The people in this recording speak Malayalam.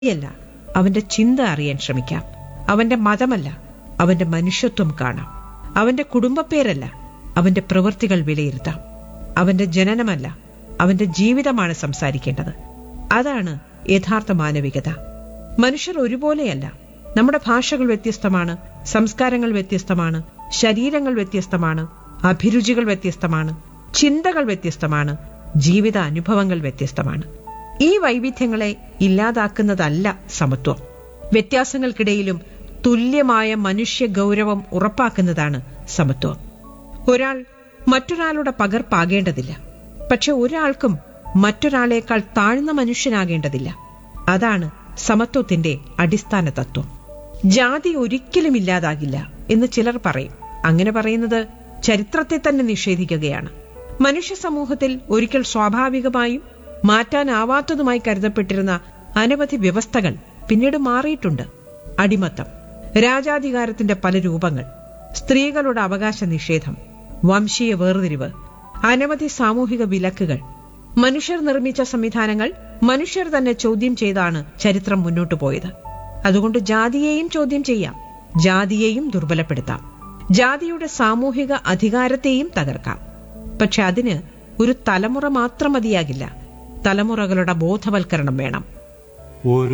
യല്ല അവന്റെ ചിന്ത അറിയാൻ ശ്രമിക്കാം അവന്റെ മതമല്ല അവന്റെ മനുഷ്യത്വം കാണാം അവന്റെ കുടുംബപ്പേരല്ല അവന്റെ പ്രവൃത്തികൾ വിലയിരുത്താം അവന്റെ ജനനമല്ല അവന്റെ ജീവിതമാണ് സംസാരിക്കേണ്ടത് അതാണ് യഥാർത്ഥ മാനവികത മനുഷ്യർ ഒരുപോലെയല്ല നമ്മുടെ ഭാഷകൾ വ്യത്യസ്തമാണ് സംസ്കാരങ്ങൾ വ്യത്യസ്തമാണ് ശരീരങ്ങൾ വ്യത്യസ്തമാണ് അഭിരുചികൾ വ്യത്യസ്തമാണ് ചിന്തകൾ വ്യത്യസ്തമാണ് ജീവിത അനുഭവങ്ങൾ വ്യത്യസ്തമാണ് ഈ വൈവിധ്യങ്ങളെ ഇല്ലാതാക്കുന്നതല്ല സമത്വം വ്യത്യാസങ്ങൾക്കിടയിലും തുല്യമായ മനുഷ്യ ഗൗരവം ഉറപ്പാക്കുന്നതാണ് സമത്വം ഒരാൾ മറ്റൊരാളുടെ പകർപ്പാകേണ്ടതില്ല പക്ഷെ ഒരാൾക്കും മറ്റൊരാളേക്കാൾ താഴ്ന്ന മനുഷ്യനാകേണ്ടതില്ല അതാണ് സമത്വത്തിന്റെ അടിസ്ഥാന തത്വം ജാതി ഒരിക്കലും ഇല്ലാതാകില്ല എന്ന് ചിലർ പറയും അങ്ങനെ പറയുന്നത് ചരിത്രത്തെ തന്നെ നിഷേധിക്കുകയാണ് മനുഷ്യ സമൂഹത്തിൽ ഒരിക്കൽ സ്വാഭാവികമായും മാറ്റാനാവാത്തതുമായി കരുതപ്പെട്ടിരുന്ന അനവധി വ്യവസ്ഥകൾ പിന്നീട് മാറിയിട്ടുണ്ട് അടിമത്തം രാജാധികാരത്തിന്റെ പല രൂപങ്ങൾ സ്ത്രീകളുടെ അവകാശ നിഷേധം വംശീയ വേർതിരിവ് അനവധി സാമൂഹിക വിലക്കുകൾ മനുഷ്യർ നിർമ്മിച്ച സംവിധാനങ്ങൾ മനുഷ്യർ തന്നെ ചോദ്യം ചെയ്താണ് ചരിത്രം മുന്നോട്ടു പോയത് അതുകൊണ്ട് ജാതിയെയും ചോദ്യം ചെയ്യാം ജാതിയെയും ദുർബലപ്പെടുത്താം ജാതിയുടെ സാമൂഹിക അധികാരത്തെയും തകർക്കാം പക്ഷെ അതിന് ഒരു തലമുറ മാത്രം മതിയാകില്ല തലമുറകളുടെ ബോധവൽക്കരണം വേണം ഒരു